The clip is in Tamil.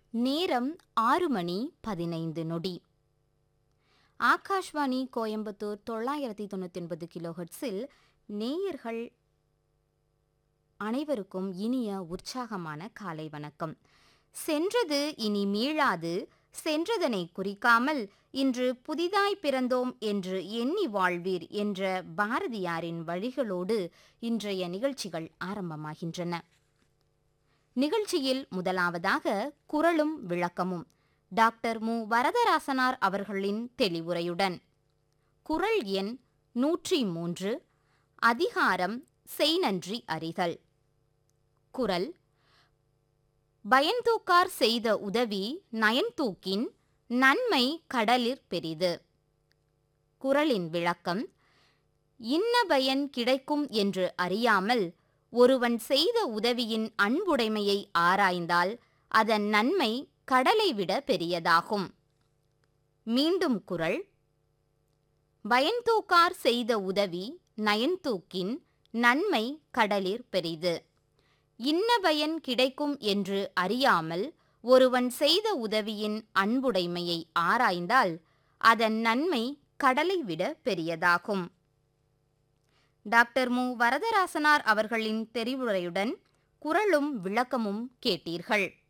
நேரம் ஆறு மணி பதினைந்து நொடி ஆகாஷ்வாணி கோயம்புத்தூர் தொள்ளாயிரத்தி தொண்ணூற்றி ஒன்பது கிலோஹெட்ஸில் நேயர்கள் அனைவருக்கும் இனிய உற்சாகமான காலை வணக்கம் சென்றது இனி மீளாது சென்றதனை குறிக்காமல் இன்று புதிதாய் பிறந்தோம் என்று எண்ணி வாழ்வீர் என்ற பாரதியாரின் வழிகளோடு இன்றைய நிகழ்ச்சிகள் ஆரம்பமாகின்றன நிகழ்ச்சியில் முதலாவதாக குரலும் விளக்கமும் டாக்டர் மு வரதராசனார் அவர்களின் தெளிவுரையுடன் குரல் எண் நூற்றி மூன்று அதிகாரம் செய்நன்றி அறிதல் குரல் பயன்தூக்கார் செய்த உதவி நயன்தூக்கின் நன்மை கடலிற் பெரிது குரலின் விளக்கம் இன்ன பயன் கிடைக்கும் என்று அறியாமல் ஒருவன் செய்த உதவியின் அன்புடைமையை ஆராய்ந்தால் அதன் நன்மை கடலை விட பெரியதாகும் மீண்டும் குரல் பயன்தூக்கார் செய்த உதவி நயன்தூக்கின் நன்மை கடலிற் பெரிது இன்ன பயன் கிடைக்கும் என்று அறியாமல் ஒருவன் செய்த உதவியின் அன்புடைமையை ஆராய்ந்தால் அதன் நன்மை கடலை விட பெரியதாகும் டாக்டர் மு வரதராசனார் அவர்களின் தெரிவுரையுடன் குரலும் விளக்கமும் கேட்டீர்கள்